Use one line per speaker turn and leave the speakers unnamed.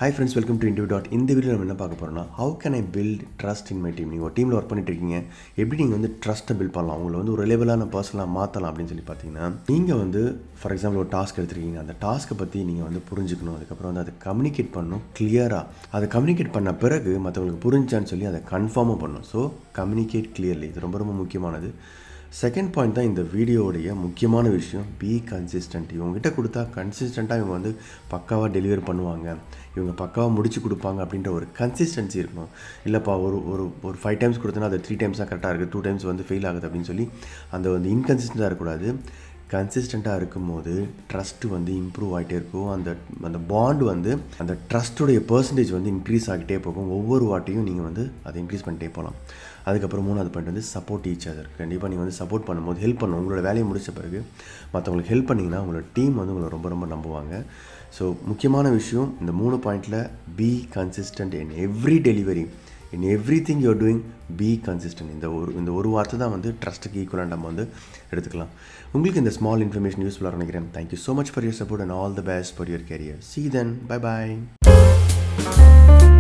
hi friends welcome to interview dot இந்த video நம்ம என்ன பார்க்க போகிறோம்னா how can I build trust in my team நீங்கள் ஒரு டீமில் ஒர்க் பண்ணிட்டு இருக்கீங்க எப்படி நீங்கள் வந்து ட்ரஸ்ட்டை பில்ட் பண்ணலாம் உங்களை வந்து ஒரு ரிலேபிளான பர்சனாக மாற்றலாம் அப்படின்னு சொல்லி பார்த்தீங்கன்னா நீங்கள் வந்து ஃபார் எக்ஸாம்பிள் ஒரு டாஸ்க் எடுத்துருக்கீங்க அந்த டாஸ்க்கை பற்றி நீங்கள் வந்து புரிஞ்சுக்கணும் அதுக்கப்புறம் வந்து அதை கம்யூனிகேட் பண்ணணும் கிளியராக அதை கம்யூனிகேட் பண்ண பிறகு மற்றவங்களுக்கு புரிஞ்சான்னு சொல்லி அதை கன்ஃபார்மும் பண்ணணும் ஸோ கம்யூனிகேட் கிளியர்லி இது ரொம்ப ரொம்ப முக்கியமானது செகண்ட் பாயிண்ட் தான் இந்த வீடியோவுடைய முக்கியமான விஷயம் பி கன்சிஸ்டன்ட் இவங்ககிட்ட கொடுத்தா கன்சிஸ்டண்ட்டாக இவங்க வந்து பக்காவாக டெலிவர் பண்ணுவாங்க இவங்க பக்காவாக முடிச்சு கொடுப்பாங்க அப்படின்ற ஒரு கன்சிஸ்டன்சி இருக்கணும் இல்லைப்பா ஒரு ஒரு ஒரு ஃபைவ் டைம்ஸ் கொடுத்தனா அது த்ரீ டைம்ஸ் தான் கரெக்டாக இருக்குது டூ டைம்ஸ் வந்து ஃபெயில் ஆகுது அப்படின்னு சொல்லி அந்த வந்து இன்கன்சிஸ்டண்ட்டாக இருக்கக்கூடாது கன்சிஸ்டண்ட்டாக இருக்கும்போது ட்ரஸ்ட்டு வந்து இம்ப்ரூவ் ஆகிட்டே இருக்கும் அந்த அந்த பாண்ட் வந்து அந்த ட்ரஸ்ட்டுடைய பர்சன்டேஜ் வந்து இன்க்ரீஸ் ஆகிட்டே போகும் ஒவ்வொரு வாட்டியும் நீங்கள் வந்து அதை இன்க்ரீஸ் பண்ணிட்டே போகலாம் அதுக்கப்புறம் மூணாவது பாயிண்ட் வந்து சப்போர்ட் ஈச் அதர் கண்டிப்பாக நீங்கள் வந்து சப்போர்ட் பண்ணும்போது ஹெல்ப் பண்ணணும் உங்களோட வேலையை முடிச்ச பிறகு மற்றவங்களுக்கு ஹெல்ப் பண்ணிங்கன்னா உங்களோட டீம் வந்து உங்களை ரொம்ப ரொம்ப நம்புவாங்க ஸோ முக்கியமான விஷயம் இந்த மூணு பாயிண்டில் be consistent in every delivery in everything you're doing be consistent இந்த ஒரு இந்த ஒரு வார்த்தை தான் வந்து ட்ரஸ்ட்டுக்கு ஈக்குவலாக நம்ம வந்து எடுத்துக்கலாம் உங்களுக்கு இந்த ஸ்மால் இன்ஃபர்மேஷன் யூஸ்ஃபுல்லாக நினைக்கிறேன் thank you so much for your support and all the best for your career see then bye bye